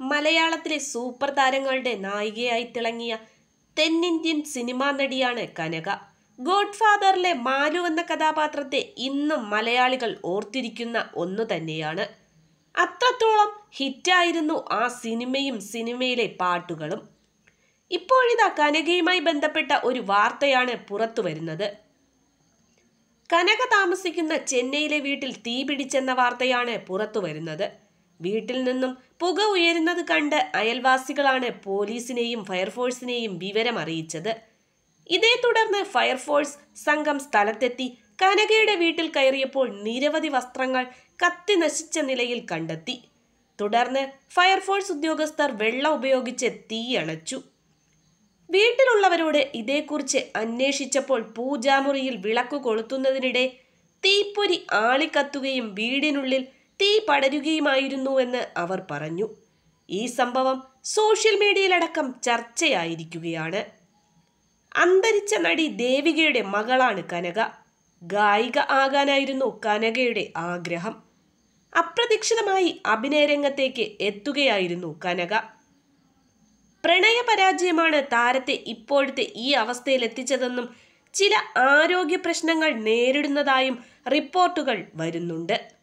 മലയാളത്തിലെ സൂപ്പർ താരങ്ങളുടെ നായികയായി തിളങ്ങിയ തെന്നിന്ത്യൻ സിനിമാ നടിയാണ് കനക ഗോഡ് ഫാദറിലെ മാലു എന്ന കഥാപാത്രത്തെ ഇന്നും മലയാളികൾ ഓർത്തിരിക്കുന്ന ഒന്നു തന്നെയാണ് അത്രത്തോളം ഹിറ്റായിരുന്നു ആ സിനിമയും സിനിമയിലെ പാട്ടുകളും ഇപ്പോഴിതാ കനകയുമായി ബന്ധപ്പെട്ട ഒരു വാർത്തയാണ് പുറത്തു വരുന്നത് കനക താമസിക്കുന്ന ചെന്നൈയിലെ വീട്ടിൽ തീ പിടിച്ചെന്ന വാർത്തയാണ് പുറത്തു വരുന്നത് വീട്ടിൽ നിന്നും പുക ഉയരുന്നത് കണ്ട് അയൽവാസികളാണ് പോലീസിനെയും ഫയർഫോഴ്സിനെയും വിവരം അറിയിച്ചത് ഇതേ തുടർന്ന് ഫയർഫോഴ്സ് സംഘം സ്ഥലത്തെത്തി കനകയുടെ വീട്ടിൽ കയറിയപ്പോൾ നിരവധി വസ്ത്രങ്ങൾ കത്തി നശിച്ച നിലയിൽ കണ്ടെത്തി തുടർന്ന് ഫയർഫോഴ്സ് ഉദ്യോഗസ്ഥർ വെള്ളം ഉപയോഗിച്ച് തീ അണച്ചു വീട്ടിലുള്ളവരോട് ഇതേക്കുറിച്ച് അന്വേഷിച്ചപ്പോൾ പൂജാമുറിയിൽ വിളക്ക് കൊളുത്തുന്നതിനിടെ തീപ്പൊരി ആളിക്കത്തുകയും വീടിനുള്ളിൽ തീ പടരുകയുമായിരുന്നുവെന്ന് അവർ പറഞ്ഞു ഈ സംഭവം സോഷ്യൽ മീഡിയയിലടക്കം ചർച്ചയായിരിക്കുകയാണ് അന്തരിച്ച നടി ദേവികയുടെ മകളാണ് കനക ഗായിക ആകാനായിരുന്നു കനകയുടെ ആഗ്രഹം അപ്രതീക്ഷിതമായി അഭിനയരംഗത്തേക്ക് എത്തുകയായിരുന്നു കനക പ്രണയപരാജയമാണ് താരത്തെ ഇപ്പോഴത്തെ ഈ അവസ്ഥയിൽ എത്തിച്ചതെന്നും ചില ആരോഗ്യ പ്രശ്നങ്ങൾ നേരിടുന്നതായും റിപ്പോർട്ടുകൾ വരുന്നുണ്ട്